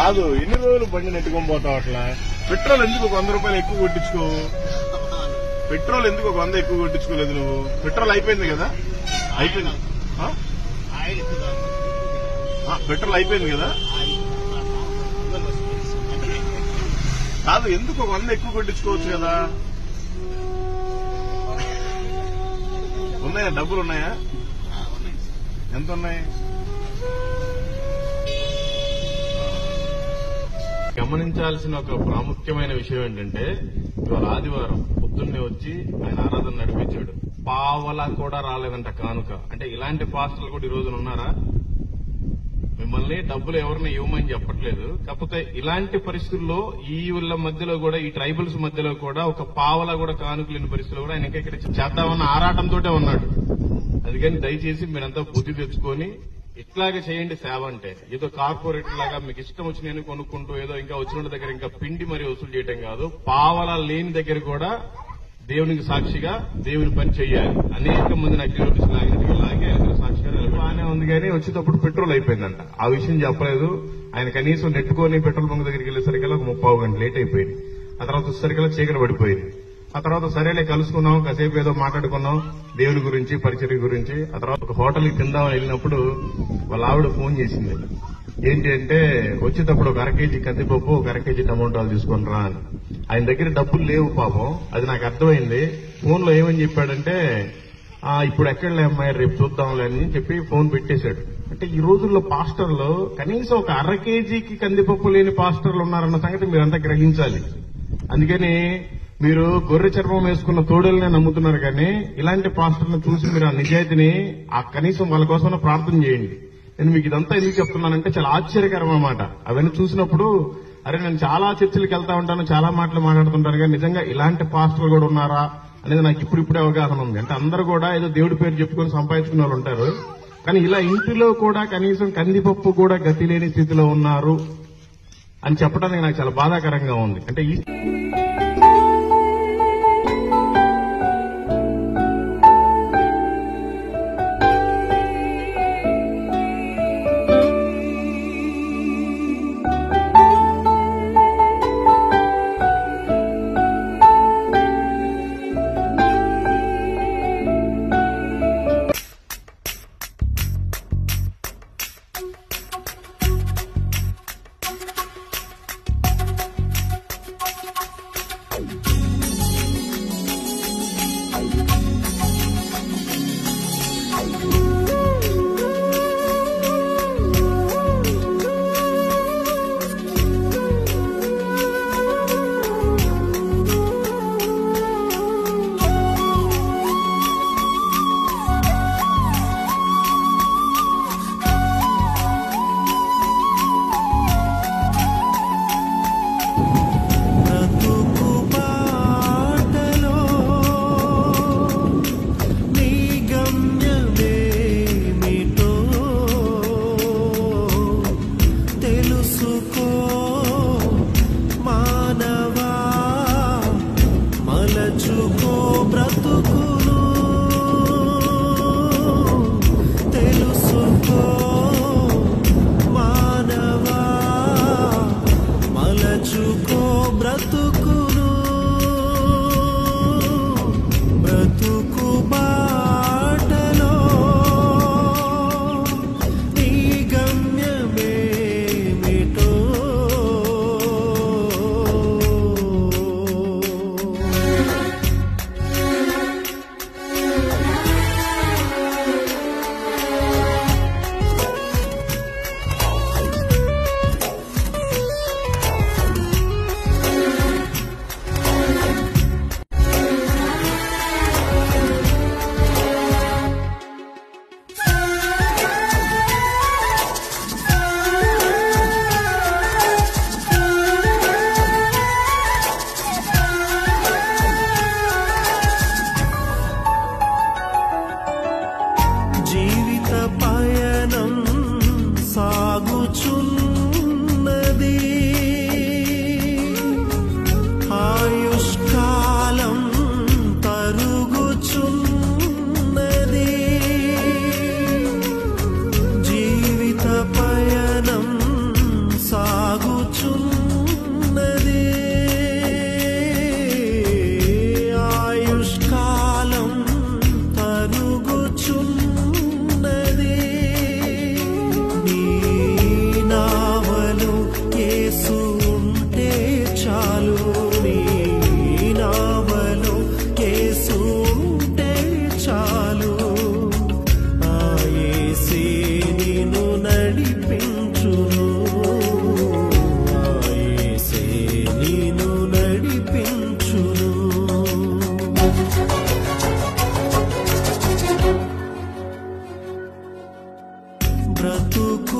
కాదు ఎన్ని రోజులు బండి నెట్టుకొని పోతావు అట్లా పెట్రోల్ ఎందుకు ఒక వంద రూపాయలు ఎక్కువ కొట్టించుకోవు పెట్రోల్ ఎందుకు ఒక వంద ఎక్కువ కొట్టించుకోలేదు నువ్వు పెట్రోల్ అయిపోయింది కదా అయిపోయింది ఆ? ఆయిల్ ఎక్కువ ఆ, పెట్రోల్ అయిపోయింది కదా కాదు ఎందుకు ఒక వంద ఎక్కువ కొట్టించుకోవచ్చు కదా ఉన్నాయా డబ్బులు ఉన్నాయా ఎంత ఉన్నాయి గమనించాల్సిన ఒక ప్రాముఖ్యమైన విషయం ఏంటంటే ఇవాళ ఆదివారం పొద్దున్నే వచ్చి ఆయన ఆరాధన నడిపించాడు పావలా కూడా రాలేదంట కానుక అంటే ఇలాంటి పాస్టర్లు కూడా ఈ రోజున ఉన్నారా మిమ్మల్ని డబ్బులు ఎవరిని ఇవ్వమని చెప్పట్లేదు కాకపోతే ఇలాంటి పరిస్థితుల్లో ఈ వీళ్ళ మధ్యలో కూడా ఈ ట్రైబల్స్ మధ్యలో కూడా ఒక పావలా కూడా కానుక లేని పరిస్థితుల్లో కూడా ఆయన ఇంకా ఇక్కడ చేద్దామన్న ఆరాటంతోటే ఉన్నాడు అందుకని దయచేసి మీరంతా బుద్ధి తెచ్చుకొని ఇట్లాగే చేయండి సేవ అంటే ఏదో కార్పొరేట్ లాగా మీకు ఇష్టం వచ్చి నేను కొనుక్కుంటూ ఏదో ఇంకా వచ్చిన వాళ్ళ దగ్గర ఇంకా పిండి మరి వసూలు చేయటం కాదు పావలా లేని దగ్గర కూడా దేవునికి సాక్షిగా దేవుని పని చేయాలి అనేక మంది నాకు కిలోమీటర్స్ లాగినట్టుగా లాగి ఆయన కూడా సాక్షిగా నిలబడి. బాగానే ఉంది కానీ వచ్చేటప్పుడు పెట్రోల్ అయిపోయిందంట ఆ విషయం చెప్పలేదు ఆయన కనీసం నెట్టుకొని పెట్రోల్ బంక్ దగ్గరికి వెళ్ళేసరికల్లా ఒక ముప్పావు గంట లేట్ అయిపోయింది ఆ తర్వాత వచ్చేసరికల్లా చీకటి పడిపోయింది ఆ తర్వాత సరేలే కలుసుకున్నాం కాసేపు ఏదో మాట్లాడుకున్నాం దేవుని గురించి పరిచర్య గురించి ఆ తర్వాత ఒక హోటల్కి తిందామని వెళ్ళినప్పుడు వాళ్ళ ఆవిడ ఫోన్ చేసింది ఏంటి అంటే వచ్చేటప్పుడు ఒక అర కేజీ కందిపప్పు ఒక అర కేజీ టమోటాలు తీసుకొని రా అని ఆయన దగ్గర డబ్బులు లేవు పాపం అది నాకు అర్థమైంది ఫోన్ లో ఏమని చెప్పాడంటే ఆ ఇప్పుడు ఎక్కడలే అమ్మాయి రేపు చూద్దాంలే అని చెప్పి ఫోన్ పెట్టేశాడు అంటే ఈ రోజుల్లో పాస్టర్లు కనీసం ఒక అర కేజీకి కందిపప్పు లేని పాస్టర్లు ఉన్నారన్న సంగతి మీరంతా గ్రహించాలి అందుకని మీరు గొర్రె చర్మం వేసుకున్న తోడల్నే నమ్ముతున్నారు కానీ ఇలాంటి పాస్టర్లను చూసి మీరు ఆ నిజాయితీని ఆ కనీసం వాళ్ళ కోసం ప్రార్థన చేయండి నేను మీకు ఇదంతా ఎందుకు చెప్తున్నానంటే చాలా ఆశ్చర్యకరం అన్నమాట అవన్నీ చూసినప్పుడు అరే నేను చాలా చర్చలకు వెళ్తా ఉంటాను చాలా మాటలు మాట్లాడుతుంటాను కానీ నిజంగా ఇలాంటి పాస్టర్లు కూడా ఉన్నారా అనేది నాకు ఇప్పుడు ఇప్పుడే అవగాహన ఉంది అంటే అందరూ కూడా ఏదో దేవుడి పేరు చెప్పుకొని సంపాదించుకున్న వాళ్ళు ఉంటారు కానీ ఇలా ఇంటిలో కూడా కనీసం కందిపప్పు కూడా గతి లేని స్థితిలో ఉన్నారు అని చెప్పడానికి నాకు చాలా బాధాకరంగా ఉంది అంటే ఈ బ్రతుకు బాటలో నీ గమ్యమేమిటో తెలుసుకో మానవా మలచుకో బ్రతుకును తెలుసుకో మానవా మలచుకో బ్రతుకును బ్రతుకు బాటలో నీ గమ్యమేమిటో జీవిత పయనం సాగుచున్నది ఆయుష్కాలం తరుగుచున్నది జీవిత పయనం సాగుచున్నది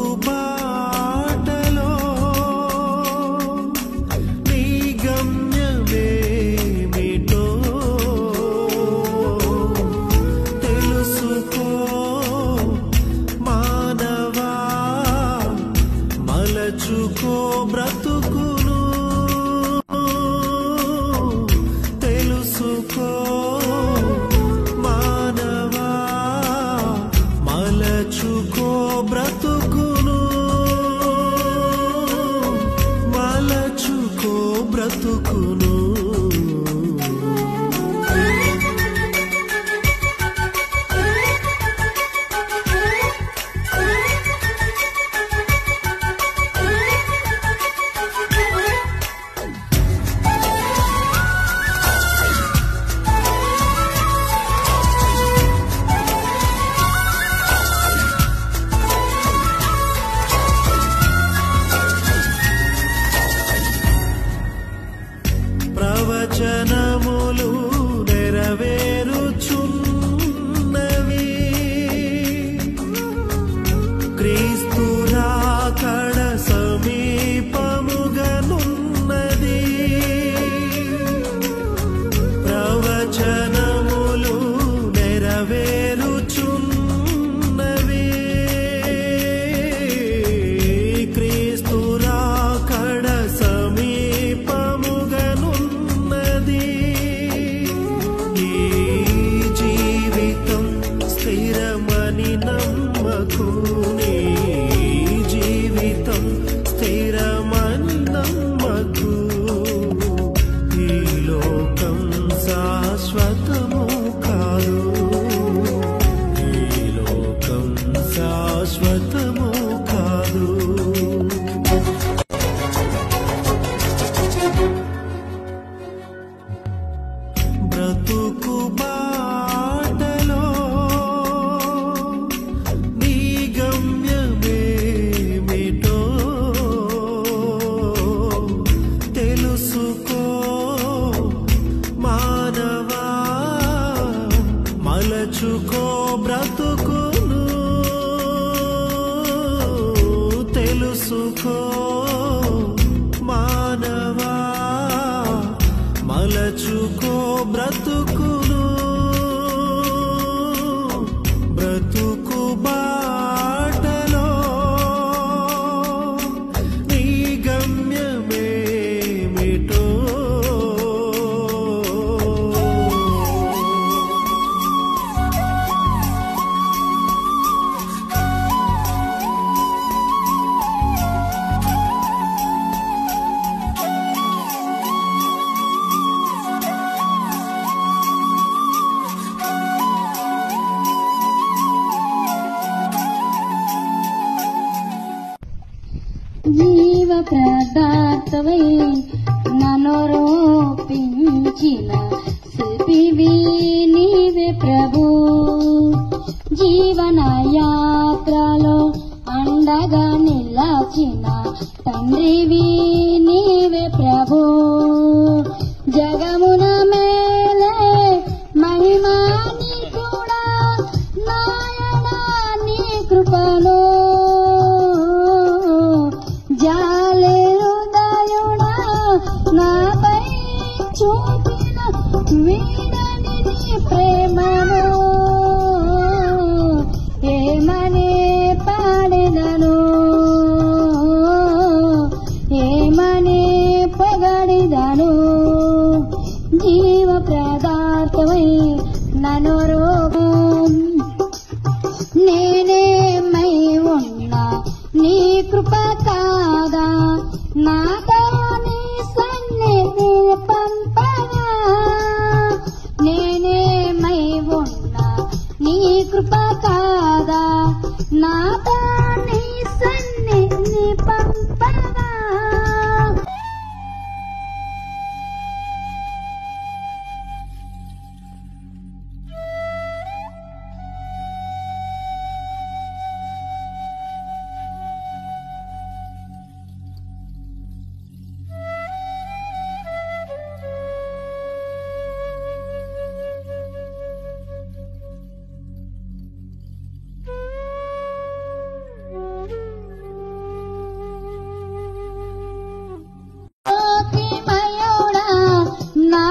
బాటలో నీ గమ్యమేమిటో తెలుసుకో మానవా మలచుకో బ్రతుకును తెలుసుకో మానవా మలచుకో బ్రతుకును మలచుకో బ్రతుకును ప్రవచనములు నెరవేరుచున్నవి క్రీస్తు రాకడ సమీపముగనున్నది ప్రవచనములు నెరవేరుచున్నవి క్రీస్తు రాకడ సమీపముగనున్నది ఈ జీవితం స్థిరమని నమ్మకు నీ జీవితం స్థిరమని నమ్మకు ఈ లోకం శాశ్వతము కాదు ఈ లోకం శాశ్వతము కాదు బ్రతుకు బాటలో నీ గమ్యమేమిటో తెలుసుకో మానవా మలచుకో బ్రతుకును తెలుసుకో మానవా మలచుకో బ్రతుకును బ్రతుకు బాటలో నీ గమ్యమేమిటో జీవ పదార్థమై నన్ను రూపించిన శిల్పివి నీవే ప్రభు జీవన యాత్రలో అండగా నిలచిన తండ్రివి నీవే ప్రభు జగమున మేలే మహిమాని కూడా నాయనా నీ కృపను జాలే హృదయుడా నాపై చూపిన వీడని నీ ప్రేమను ఏమని పాడిదను ఏమని పొగడిదను జీవ పదార్థమై నను రోగం నేనేమై ఉన్నా నీ కృప కాదా నాతో నీ సన్నిధి పంపగా నేనేమై ఉన్నా నీ కృప కాదా నాతో నీ సన్నిధి పంపగా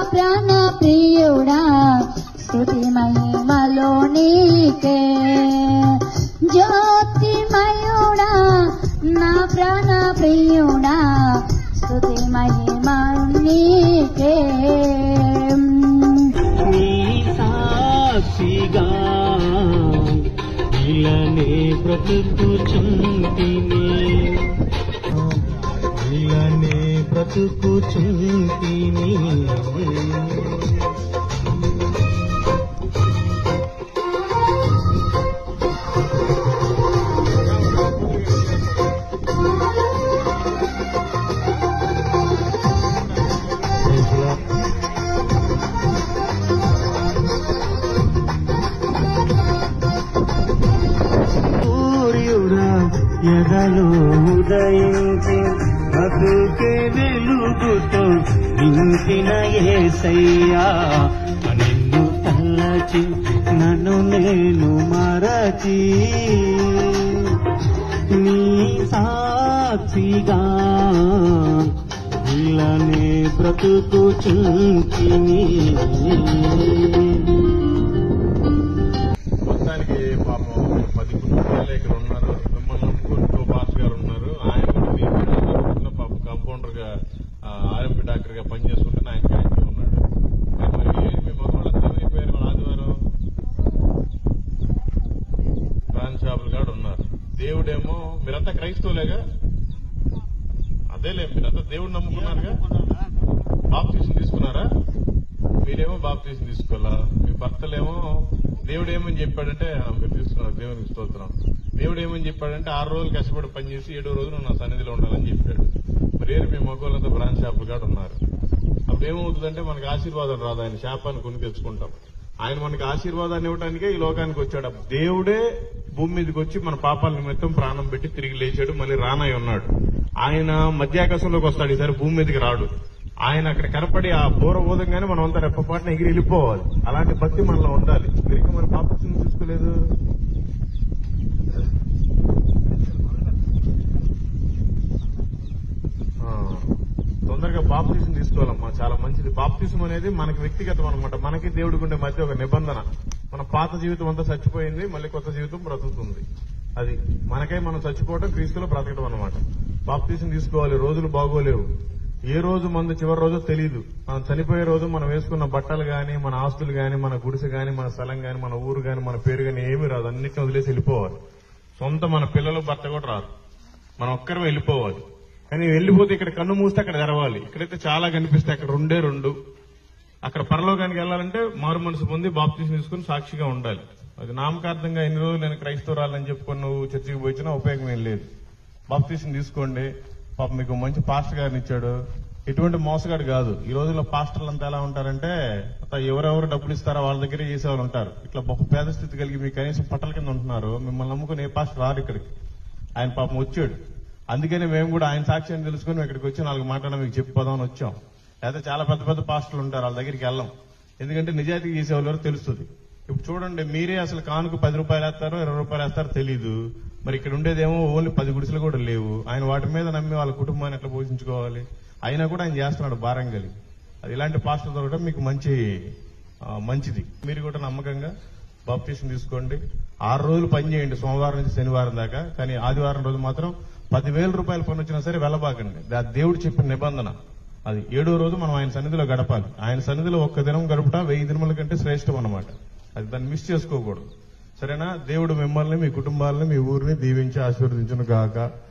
ప్రాణ ప్రియుడా స్థుతి మహిమలో నీకే జ్యోతిమయుడా నా ప్రాణ ప్రియుడా స్థుతి మహిమ నీకే నీ సాక్షిగా ఇలానే బ్రతుకుచుంటిని ఇలానే బ్రతుకుచుంటిని సూర్యుడా ఎదలో ఉదయించి బతుకే వెలుగుతో నింపిన ఏసయ్యా నిన్ను తల్లచి నన్ను నేను మరచి నీ సాక్షిగా ఇలానే బ్రతుకుచుంటిని మొత్తానికి పాపం పది కుటుంబాలు ఇక్కడ ఉన్నారు మిమ్మల్ని నమ్ముకుని ఇంకో పాస్ గారు ఉన్నారు ఆయన కూడా మీ పిల్లలు పాప కాంపౌండర్ గా ఆర్ఎంపీ డాక్టర్ గా పనిచేసుకుంటే ఆయన ఆయనకే ఉన్నాడు మరి ఏంటి మీ మగవాళ్ళు ఏమైపోయారు మన ఆదివారం పాన్ షాపులు కూడా ఉన్నారు దేవుడేమో మీరంతా క్రైస్తవులేగా అదేలే మీరంతా దేవుడు నమ్ముకున్నారుగా బాప్తీసం తీసుకున్నారా మీరేమో బాప్తీసం తీసుకోవాలా మీ భర్తలేమో దేవుడు ఏమని చెప్పాడంటే "ఆ, మీరు తీసుకున్నారు దేవునికి స్తోత్రం దేవుడు ఏమని చెప్పాడంటే ఆరు రోజులు కష్టపడి పనిచేసి ఏడో రోజున నా సన్నిధిలో ఉండాలని చెప్పాడు మరి ఏరు మీ మగవాళ్ళంతా బ్రాంచ్ షాపులు కూడా ఉన్నారు అప్పుడు ఏమవుతుందంటే మనకి ఆశీర్వాదం రాదు ఆయన శాపాన్ని కొని తెచ్చుకుంటాం ఆయన మనకి ఆశీర్వాదాన్ని ఇవ్వడానికే ఈ లోకానికి వచ్చాడు దేవుడే భూమి మీదకి వచ్చి మన పాపాల నిమిత్తం ప్రాణం పెట్టి తిరిగి లేచాడు మళ్ళీ రానై ఉన్నాడు ఆయన మధ్యాకాశంలోకి వస్తాడు ఈసారి భూమి మీదకి రాడు ఆయన అక్కడ కనపడి ఆ బోర బోధంగానే మనం అంతా రెప్పపాటున ఎగిరి వెళ్ళిపోవాలి అలాంటి భక్తి మనలో ఉండాలి మీరు ఇంకా మన పాపం తీసుకోలేదు ఆ, తొందరగా బాప్తీసం తీసుకోవాలమ్మా చాలా మంచిది బాప్తీసం అనేది మనకి వ్యక్తిగతం అనమాట మనకి దేవుడికి ఉండే మధ్య ఒక నిబంధన మన పాత జీవితం అంతా చచ్చిపోయింది మళ్ళీ కొత్త జీవితం బ్రతుకుతుంది అది మనకై మనం చచ్చిపోవడం క్రీస్తులో బ్రతకడం అనమాట బాప్తీసం తీసుకోవాలి రోజులు బాగోలేవు ఏ రోజు మందు చివరి రోజు తెలియదు మనం చనిపోయే రోజు మనం వేసుకున్న బట్టలు గాని మన ఆస్తులు గాని మన గుడిసె గాని మన స్థలం గాని మన ఊరు గాని మన పేరు గాని ఏమీ రాదు అన్నిటిని వదిలేసి వెళ్ళిపోవాలి సొంత మన పిల్లలు భర్త కూడా రాదు మనం ఒక్కరం వెళ్ళిపోవాలి కానీ వెళ్ళిపోతే ఇక్కడ కన్ను మూస్తే అక్కడ తెరవాలి ఇక్కడైతే చాలా కనిపిస్తాయి అక్కడ రెండే రెండు అక్కడ పరలోకానికి వెళ్ళాలంటే మారు మనసు పొంది బాప్తీసం తీసుకుని సాక్షిగా ఉండాలి అది నామకార్థంగా ఎన్ని రోజులు నేను క్రైస్తవురాలని చెప్పుకొని నువ్వు చర్చికి పోయినా ఉపయోగం ఏం లేదు బాప్తీసం తీసుకోండి పాప మీకు మంచి పాస్టర్ గారిని ఇచ్చాడు ఎటువంటి మోసగాడు కాదు ఈ రోజుల్లో పాస్టర్లు అంతా ఎలా ఉంటారంటే అత్త ఎవరెవరు డబ్బులు ఇస్తారో వాళ్ళ దగ్గరే చేసేవాళ్ళు ఉంటారు ఇట్లా బహు పేద స్థితి కలిగి మీ కనీసం పట్టల కింద ఉంటున్నారు మిమ్మల్ని నమ్ముకుని ఏ పాస్టర్ రారు ఇక్కడికి ఆయన పాపం వచ్చాడు అందుకని మేము కూడా ఆయన సాక్ష్యాన్ని తెలుసుకుని ఇక్కడికి వచ్చి నాలుగు మాట్లాడడం మీకు చెప్పిపోదామని వచ్చాం అయితే చాలా పెద్ద పెద్ద పాస్టర్లు ఉంటారు వాళ్ళ దగ్గరికి వెళ్ళాం ఎందుకంటే నిజాయితీ చేసేవాళ్ళు ఎవరో తెలుస్తుంది ఇప్పుడు చూడండి మీరే అసలు కానుక పది రూపాయలు వేస్తారో ఇరవై రూపాయలు వేస్తారో తెలియదు మరి ఇక్కడ ఉండేదేమో ఓన్లీ పది గుడిసెలు కూడా లేవు ఆయన వాటి మీద నమ్మి వాళ్ళ కుటుంబాన్ని ఎట్లా పోషించుకోవాలి అయినా కూడా ఆయన చేస్తున్నాడు భారం కలిగి అది ఇలాంటి పాస్టర్ దొరకడం మీకు మంచి ఆ, మంచిది మీరు కూడా నమ్మకంగా బాప్తీసం తీసుకోండి ఆరు రోజులు పని చేయండి సోమవారం నుంచి శనివారం దాకా కానీ ఆదివారం రోజు మాత్రం పదివేల రూపాయల పని వచ్చినా సరే వెళ్ళబాకండి అది దేవుడు చెప్పిన నిబంధన అది ఏడో రోజు మనం ఆయన సన్నిధిలో గడపాలి ఆయన సన్నిధిలో ఒక్క దినం గడుపుట వెయ్యి దినముల కంటే శ్రేష్టం అన్నమాట అది దాన్ని మిస్ చేసుకోకూడదు సరేనా దేవుడు మిమ్మల్ని మీ కుటుంబాలని మీ ఊరిని దీవించి ఆశీర్వదించును గాక